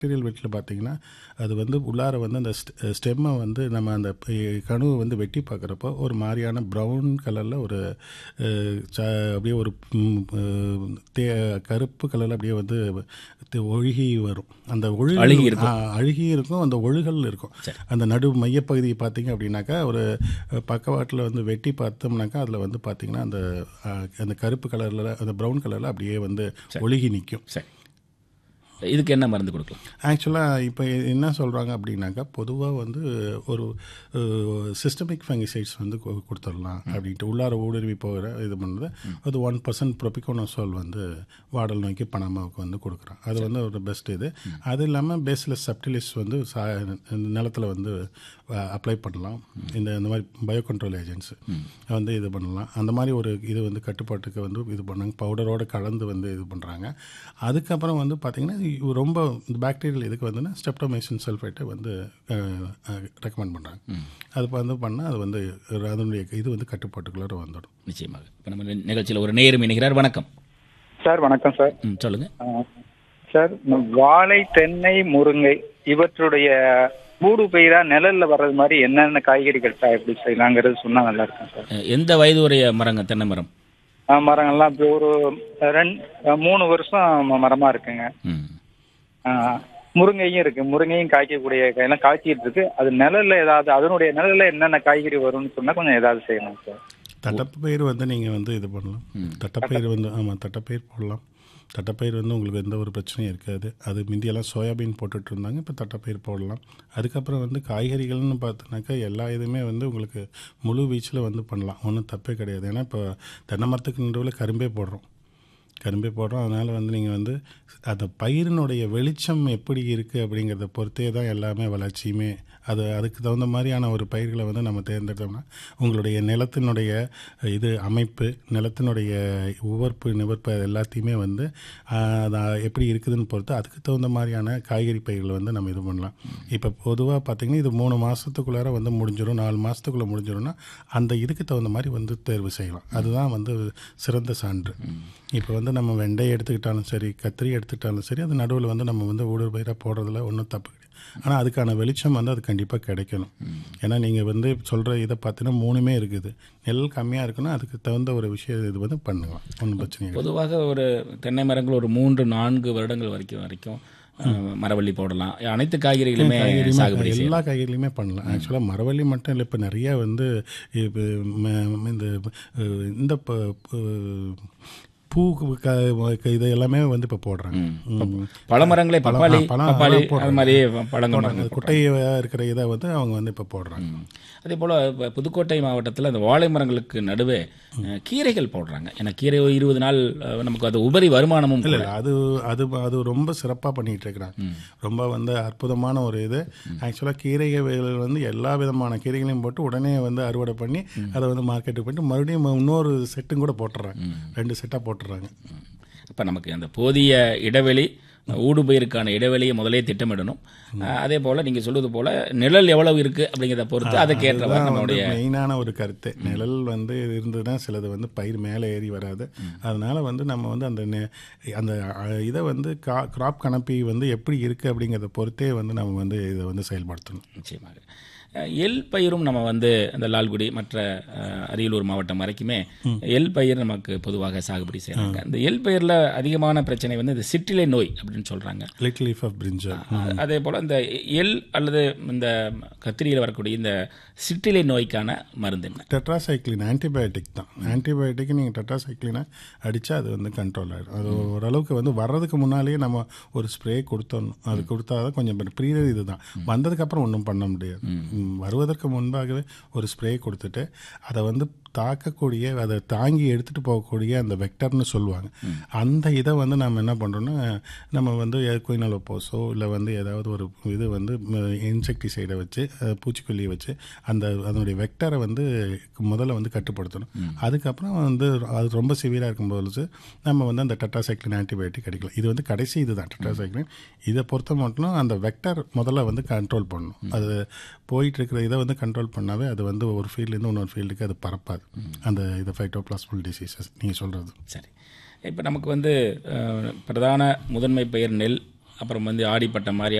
Bacterial வெட்டில் பார்த்தீங்கன்னா அது வந்து உள்ளார வந்து அந்த ஸ்டெம்மை வந்து நம்ம அந்த ப- கணுவை வந்து வெட்டி பார்க்குறப்போ ஒரு மாதிரியான ப்ரௌன் கலரில் ஒரு அஹ், ச- அப்படியே ஒரு ம், அஹ், தே கருப்பு கலரில் அப்படியே வந்து தி- ஒழுகி வரும் அந்த ஒழுகு அழுகி இருக்கும். ஆ, அழுகி இருக்கும் அந்த ஒழுகல் இருக்கும் அந்த நடு மையப்பகுதி பார்த்தீங்க அப்படின்னாக்கா ஒரு அஹ், பக்கவாட்டில் வந்து வெட்டி பார்த்தோம்னாக்கா அதில் வந்து பார்த்தீங்கன்னா அந்த அஹ், அந்த கருப்பு கலரில் அந்த ப்ரௌன் கலரில் அப்படியே வந்து ஒழுகி நிற்கும் சரி இதுக்கு என்ன மருந்து கொடுக்கலாம் ஆக்சுவலாக இப்போ என்ன சொல்கிறாங்க அப்படின்னாக்கா பொதுவாக வந்து ஒரு சிஸ்டமிக் ஃபங்கிசைட்ஸ் வந்து கு- கொடுத்துடலாம் அப்படின்ட்டு உள்ளார ஊடுருவி போகிற இது பண்ணுறது அது ஒன் பர்சன்ட் ப்ரொபிகோனோசோல் வந்து வாடல் நோய்க்கு பனாமாவுக்கு வந்து கொடுக்குறோம் அது வந்து ஒரு பெஸ்ட் இது அது இல்லாமல் பேஸ்லெஸ் சப்டிலிஸ் வந்து சா நிலத்தில் வந்து அப்ளை பண்ணலாம் இந்த இந்த மாதிரி பயோ கண்ட்ரோல் ஏஜென்ட்ஸ் வந்து இது பண்ணலாம் அந்த மாதிரி ஒரு இது வந்து கட்டுப்பாட்டுக்கு வந்து இது பண்ணாங்க பவுடரோட கலந்து வந்து இது பண்ணுறாங்க அதுக்கப்புறம் வந்து பார்த்திங்கன்னா இது ரொம்ப இந்த பாக்டீரியல் இதுக்கு வந்துன்னா ஸ்டெப்டோமைசின் சல்ஃபேட்டை வந்து ரெக்கமெண்ட் பண்ணுறாங்க அது வந்து பண்ணால் அது வந்து அதனுடைய இது வந்து கட்டுப்பாட்டுக்குள்ளார வந்துடும் நிச்சயமாக இப்போ நம்ம நிகழ்ச்சியில் ஒரு நேரம் இணைகிறார் வணக்கம் சார் வணக்கம் சார் ம் சொல்லுங்க ஆ, சார் இந்த வாழை தென்னை முருங்கை இவற்றுடைய மூடு பெய்தா நிழல்ல வர்றது மாதிரி என்னென்ன காய்கறிகள் சார் எப்படி செய்யலாங்கிறது சொன்னா நல்லா இருக்கும் சார் அஹ், எந்த வயது உடைய மரங்க தென்னை மரம் ஆ, மரங்கள்லாம் இப்போ ஒரு ரெண்டு மூணு வருஷம் ம- மரமா இருக்குங்க ம் ஆ, முருங்கையும் இருக்கு முருங்கையும் காய்க்கக்கூடிய காயெல்லாம் காய்ச்சிட்டு இருக்கு அது நிழல்ல ஏதாவது அதனுடைய நிழல்ல என்னென்ன காய்கறி வரும்னு சொன்னா கொஞ்சம் ஏதாவது செய்யணும் சார் தட்டப்பயிர் வந்து நீங்கள் வந்து இது பண்ணலாம் தட்டப்பயிர் வந்து ஆமாம் தட்டப்பயிர் போடலாம் தட்டப்பயிர் வந்து உங்களுக்கு எந்த ஒரு பிரச்சனையும் இருக்காது அது முந்தியெல்லாம் சோயாபீன் போட்டுட்டு இருந்தாங்க இப்போ தட்டப்பயிர் போடலாம் அதுக்கப்புறம் வந்து காய்கறிகள்னு பார்த்தோன்னாக்கா எல்லா இதுவுமே வந்து உங்களுக்கு முழு வீச்சில் வந்து பண்ணலாம் ஒன்றும் தப்பே கிடையாது ஏன்னா இப்போ தென்னை மரத்துக்கு நடுவில் கரும்பே போடுறோம் கரும்பே போடுறோம் அதனால் வந்து நீங்கள் வந்து அந்த பயிரினுடைய வெளிச்சம் எப்படி இருக்குது அப்படிங்கிறத பொறுத்தே தான் எல்லாமே வளர்ச்சியுமே அது அதுக்கு தகுந்த மாதிரியான ஒரு பயிர்களை வந்து நம்ம தேர்ந்தெடுத்தோம்னா உங்களுடைய நிலத்தினுடைய இது அமைப்பு நிலத்தினுடைய உவர்ப்பு நிவர்ப்பு அது எல்லாத்தையுமே வந்து ஆஹ், அது எப்படி இருக்குதுன்னு பொறுத்து அதுக்கு தகுந்த மாதிரியான காய்கறி பயிர்களை வந்து நம்ம இது பண்ணலாம் இப்போ பொதுவாக பார்த்தீங்கன்னா இது மூணு மாதத்துக்குள்ளார வந்து முடிஞ்சிடும் நாலு மாதத்துக்குள்ளே முடிஞ்சிடும்னா அந்த இதுக்கு தகுந்த மாதிரி வந்து தேர்வு செய்யலாம் அதுதான் வந்து சிறந்த சான்று இப்போ வந்து நம்ம வெண்டை எடுத்துக்கிட்டாலும் சரி கத்திரி எடுத்துக்கிட்டாலும் சரி அது நடுவில் வந்து நம்ம வந்து ஊடுருவி பயிராக போடுறதுல ஒன்றும் தப்பு கிடையாது ஆனால் அதுக்கான வெளிச்சம் வந்து அது கண்டிப்பாக கிடைக்கணும் ஏன்னா நீங்கள் வந்து சொல்கிற இதை பார்த்தீங்கன்னா மூணுமே இருக்குது நெல் கம்மியாக இருக்குன்னா அதுக்கு தகுந்த ஒரு விஷயம் இது வந்து பண்ணலாம் ஒன்றும் பிரச்சனை இல்லை பொதுவாக ஒரு தென்னை மரங்கள் ஒரு மூன்று நான்கு வருடங்கள் வரைக்கும் வரைக்கும் அஹ், மரவள்ளி போடலாம் அனைத்து காய்கறிகளுமே சாகுபடி செய்யலாம் எல்லா காய்கறிலையுமே பண்ணலாம் ஆக்சுவலாக மரவள்ளி மட்டும் இல்லை இப்போ நிறைய வந்து இப்போ ம- இந்த அஹ், இந்த ப- ப- பூ க- க- இது எல்லாமே வந்து இப்போ போடுறாங்க ம். பழமரங்களே பழம், பப்பாளி ஆ, பழம் பப்பாளி அதெல்லாம் போடுறாங்க. அது மாதிரி பழங்க போடுறாங்க. மரங்கள் அது குட்டையாக இருக்கிற இதை வந்து அவங்க வந்து இப்போ போடுறாங்க அதே போல் இப்போ புதுக்கோட்டை மாவட்டத்தில் அந்த வாழை மரங்களுக்கு நடுவே அஹ், கீரைகள் போடுறாங்க ஏன்னா கீரை ஒரு இருபது நாள் அஹ், நமக்கு அது உபரி வருமானமும் இல்லை கூட. இல்லை அது அது அது ரொம்ப சிறப்பாக பண்ணிகிட்டு இருக்கிறாங்க ரொம்ப வந்து அற்புதமான ஒரு இது ஆக்சுவலாக கீரைகள் வந்து எல்லா விதமான கீரைகளையும் போட்டு உடனே வந்து அறுவடை பண்ணி அதை வந்து மார்க்கெட்டுக்கு போயிட்டு மறுபடியும் இன்னொரு செட்டும் கூட போட்டுறாங்க ரெண்டு செட்டாக போட்டுறாங்க அப்போ நமக்கு அந்த போதிய இடைவெளி ஊடுபயிருக்கான இடைவெளியை முதலே திட்டமிடணும் அஹ், அதே போல் நீங்கள் சொல்வது போல் நிழல் எவ்வளவு இருக்குது அப்படிங்கிறத பொறுத்து அதுக்கேற்றவாறு அதுதான் வந்து நம்மளுடைய மெயினான ஒரு கருத்து நிழல் வந்து இருந்ததுன்னா சிலது வந்து பயிர் மேலே ஏறி வராது அதனால வந்து நம்ம வந்து அந்த நெ- அந்த அஹ், இதை வந்து கா கிராப் கணப்பி வந்து எப்படி இருக்குது அப்படிங்கிறத பொறுத்தே வந்து நம்ம வந்து இதை வந்து செயல்படுத்தணும் நிச்சயமாக அஹ், எள் பயிரும் நம்ம வந்து இந்த லால்குடி மற்ற அஹ், அரியலூர் மாவட்டம் வரைக்குமே எள் பயிர் நமக்கு பொதுவாக சாகுபடி செய்கிறாங்க இந்த எள் பயிரில் அதிகமான பிரச்சனை வந்து இந்த சிற்றிலை நோய் அப்படின்னு சொல்கிறாங்க லிட்டில் லீஃப் ஆஃப் பிரிஞ்சல் அதே போல் இந்த எள் அல்லது இந்த கத்திரியில் வரக்கூடிய இந்த சிற்றிலை நோய்க்கான மருந்து என்ன டெட்ராசைக்ளின் ஆன்டிபயோட்டிக் தான் ஆன்டிபயோட்டிக் நீங்கள் டெட்ராசைக்ளினை அடித்தா அது வந்து கண்ட்ரோல் ஆகிடும் அது ஓரளவுக்கு வந்து வர்றதுக்கு முன்னாலேயே நம்ம ஒரு ஸ்ப்ரே கொடுத்துடணும் அது கொடுத்தா தான் கொஞ்சம் ப்ரீரர் இது தான் வந்ததுக்கப்புறம் ஒன்றும் பண்ண முடியாது ம், வருவதற்கு முன்பாகவே ஒரு ஸ்ப்ரே கொடுத்துட்டு அதை வந்து தாக்கக்கூடிய அதை தாங்கி எடுத்துகிட்டு போகக்கூடிய அந்த வெக்டர்னு சொல்லுவாங்க அந்த இதை வந்து நம்ம என்ன பண்ணுறோன்னா நம்ம வந்து குயினல் போஸோ இல்லை வந்து ஏதாவது ஒரு இது வந்து இன்செக்டிசைடை வச்சு அஹ், பூச்சிக்கொல்லியை வச்சு அந்த அதனுடைய வெக்டரை வந்து முதல்ல வந்து கட்டுப்படுத்தணும் அதுக்கப்புறம் வந்து அது ரொம்ப சிவியராக இருக்கும்போது நம்ம வந்து அந்த டெட்ராசைக்ளின் ஆன்டிபயோட்டிக் அடிக்கலாம் இது வந்து கடைசி இதுதான் டெட்ராசைக்ளின் இதை பொறுத்த மட்டும் அந்த வெக்டர் முதல்ல வந்து கண்ட்ரோல் பண்ணணும் அது போயிட்டு இருக்கிற இதை வந்து கண்ட்ரோல் பண்ணாவே அது வந்து ஒரு ஃபீல்ட்லேருந்து இன்னொரு ஃபீல்டுக்கு அது பரப்பாது அந்த இது ஃபைட்டோபிளாஸ்மல் டிசீசஸ் நீங்கள் சொல்கிறது சரி இப்போ நமக்கு வந்து அஹ், பிரதான முதன்மை பயிர் நெல் அப்புறம் வந்து ஆடிப்பட்டம் மாதிரி